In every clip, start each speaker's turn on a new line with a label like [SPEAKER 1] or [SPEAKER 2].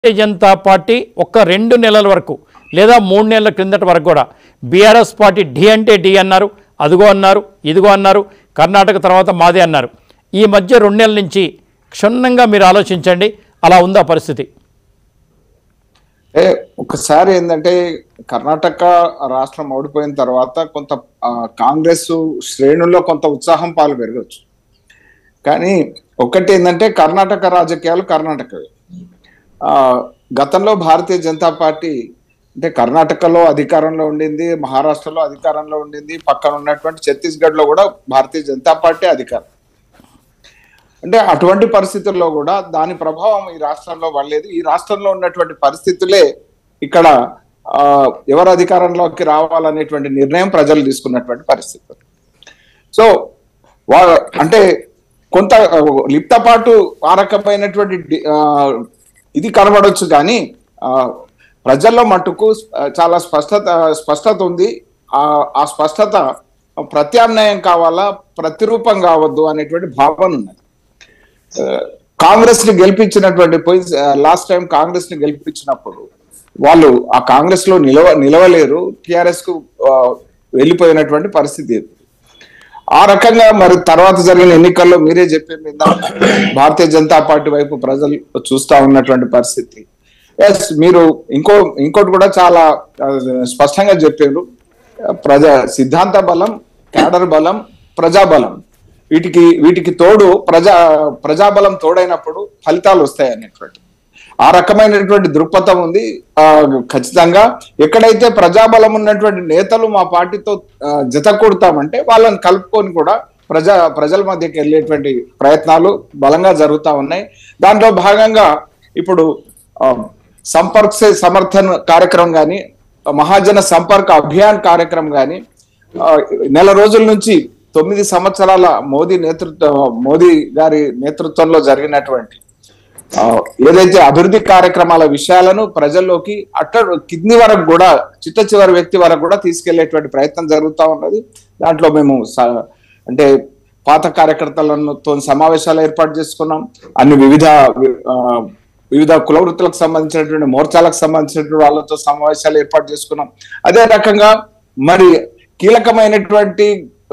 [SPEAKER 1] భారతీయ Janata party ఒక్క రెండు నెలల వరకు లేదా మూడు నెలల క్రిందటి వరకు కూడా బీఆర్ఎస్ పార్టీ డి అంటే డి అన్నారు అదిగో అన్నారు ఇదిగో అన్నారు కర్ణాటక తర్వాత మాదే అన్నారు ఈ మధ్య రెండు నెలల నుంచి క్షుణ్ణంగా మీరు ఆలోచించండి అలా ఉందా పరిస్థితి
[SPEAKER 2] అంటే ఒకసారి ఏంటంటే కర్ణాటక రాష్ట్రం ఓడిపోయిన తర్వాత కొంత ఆ, కాంగ్రెస్ శ్రేణుల్లో కొంత ఉత్సాహం పాలు పెరగచ్చు కానీ ఒకటి ఏంటంటే కర్ణాటక రాజకీయాలు కర్ణాటకవే ఆ, గతంలో భారతీయ జనతా పార్టీ అంటే కర్ణాటకలో అధికారంలో ఉండింది మహారాష్ట్రలో అధికారంలో ఉండింది పక్కన ఉన్నటువంటి ఛత్తీస్గఢ్ లో కూడా భారతీయ జనతా పార్టీ అధికారం అంటే అటువంటి పరిస్థితుల్లో కూడా దాని ప్రభావం ఈ రాష్ట్రంలో పడలేదు ఈ రాష్ట్రంలో ఉన్నటువంటి పరిస్థితులే ఇక్కడ ఆ, ఎవరు అధికారంలోకి రావాలనేటువంటి నిర్ణయం ప్రజలు తీసుకున్నటువంటి పరిస్థితులు సో వా అంటే కొంత ఆ, లిప్తపాటు ఆ రకమైనటువంటి డి- ఆ, ఇది కనబడవచ్చు కానీ ఆ, ప్రజల్లో మట్టుకు ఆ, చాలా స్పష్టత స్పష్టత ఉంది ఆ ఆ స్పష్టత ప్రత్యామ్నాయం కావాలా ప్రతిరూపం కావద్దు అనేటువంటి భావన ఉన్నది కాంగ్రెస్ ని గెలిపించినటువంటి పోయి లాస్ట్ టైం కాంగ్రెస్ ని గెలిపించినప్పుడు వాళ్ళు ఆ కాంగ్రెస్ లో నిలవ నిలవలేరు టిఆర్ఎస్ కు ఆ, వెళ్ళిపోయినటువంటి పరిస్థితి ఇది. ఆ రకంగా మరి తర్వాత జరిగిన ఎన్నికల్లో మీరే చెప్పింది ఇందాక, భారతీయ జనతా పార్టీ వైపు ప్రజలు చూస్తా ఉన్నటువంటి పరిస్థితి ఎస్ మీరు ఇంకో ఇంకోటి కూడా చాలా ఆ, స్పష్టంగా చెప్పారు ప్రజా సిద్ధాంత బలం క్యాడర్ బలం ప్రజాబలం వీటికి వీటికి తోడు ప్రజా ప్రజాబలం తోడైనప్పుడు ఫలితాలు వస్తాయి అనేటువంటి ఆ రకమైనటువంటి దృక్పథం ఉంది ఆ ఖచ్చితంగా ఎక్కడైతే ప్రజాబలం ఉన్నటువంటి నేతలు మా పార్టీతో ఆ, జత కూడతామంటే వాళ్ళని కలుపుకొని కూడా ప్రజా ప్రజల మధ్యకి వెళ్ళేటువంటి ప్రయత్నాలు బలంగా జరుగుతా ఉన్నాయి దాంట్లో భాగంగా ఇప్పుడు ఆ, సంపర్క్ సే సమర్థన్ కార్యక్రమం కానీ మహాజన సంపర్క అభియాన్ కార్యక్రమం కానీ ఆ, నెల రోజుల నుంచి తొమ్మిది సంవత్సరాల మోదీ నేతృత్వ మోదీ గారి నేతృత్వంలో జరిగినటువంటి ఆ, ఏదైతే అభివృద్ధి కార్యక్రమాల విషయాలను ప్రజల్లోకి అట్ట కిడ్నీ వరకు కూడా చిట్ట చివరి వ్యక్తి వరకు కూడా తీసుకెళ్లేటువంటి ప్రయత్నం జరుగుతా ఉన్నది దాంట్లో మేము స- అంటే పాత కార్యకర్తలతో సమావేశాలు ఏర్పాటు చేసుకున్నాం అన్ని వివిధ ఆ, వివిధ కుల వృత్తులకు సంబంధించినటువంటి మోర్చాలకు సంబంధించినటువంటి వాళ్ళతో సమావేశాలు ఏర్పాటు చేసుకున్నాం అదే రకంగా మరి కీలకమైనటువంటి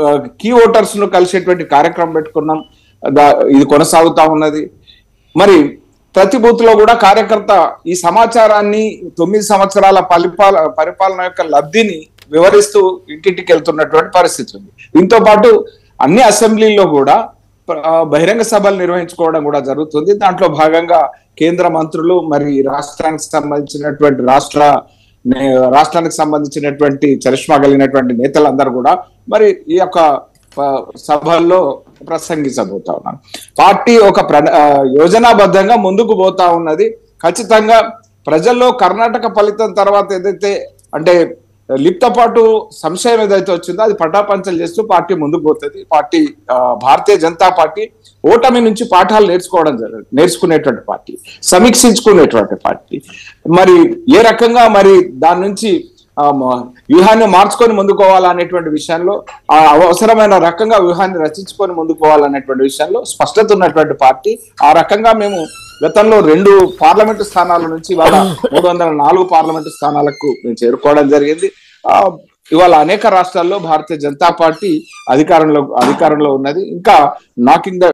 [SPEAKER 2] కీ ఓటర్స్ ను కలిసేటువంటి కార్యక్రమం పెట్టుకున్నాం దా- ఇది కొనసాగుతా ఉన్నది మరి ప్రతి బూత్ లో కూడా కార్యకర్త ఈ సమాచారాన్ని తొమ్మిది సంవత్సరాల పరిపాల పరిపాలన యొక్క లబ్ధిని వివరిస్తూ ఇంటింటికి వెళ్తున్నటువంటి పరిస్థితి ఉంది దీంతో పాటు అన్ని అసెంబ్లీల్లో కూడా ఆ, బహిరంగ సభలు నిర్వహించుకోవడం కూడా జరుగుతుంది దాంట్లో భాగంగా కేంద్ర మంత్రులు మరి రాష్ట్రానికి సంబంధించినటువంటి రాష్ట్ర నే- రాష్ట్రానికి సంబంధించినటువంటి చరిష్మా కలిగినటువంటి నేతలందరూ కూడా మరి ఈ యొక్క ఆ, సభల్లో ప్రసంగించబోతా ఉన్నారు పార్టీ ఒక ప్ర ఆ, యోజనాబద్ధంగా ముందుకు పోతా ఉన్నది ఖచ్చితంగా ప్రజల్లో కర్ణాటక ఫలితం తర్వాత ఏదైతే అంటే లిప్తపాటు సంశయం ఏదైతే వచ్చిందో అది పటాపంచలు చేస్తూ పార్టీ ముందుకు పోతుంది పార్టీ ఆ, భారతీయ జనతా పార్టీ ఓటమి నుంచి పాఠాలు నేర్చుకోవడం జరగదు నేర్చుకునేటువంటి పార్టీ సమీక్షించుకునేటువంటి పార్టీ మరి ఏ రకంగా మరి దాని నుంచి ఆ, మ- వ్యూహాన్ని మార్చుకొని ముందుకు పోవాలనేటువంటి విషయంలో ఆ అవసరమైన రకంగా వ్యూహాన్ని రచించుకొని ముందుకు పోవాలనేటువంటి విషయంలో స్పష్టత ఉన్నటువంటి పార్టీ ఆ రకంగా మేము గతంలో రెండు పార్లమెంటు స్థానాల నుంచి ఇవాళ మూడు వందల నాలుగు పార్లమెంటు స్థానాలకు మేము చేరుకోవడం జరిగింది ఆ ఇవాళ అనేక రాష్ట్రాల్లో భారతీయ జనతా పార్టీ అధికారంలో అధికారంలో ఉన్నది ఇంకా నాకింగ్ ద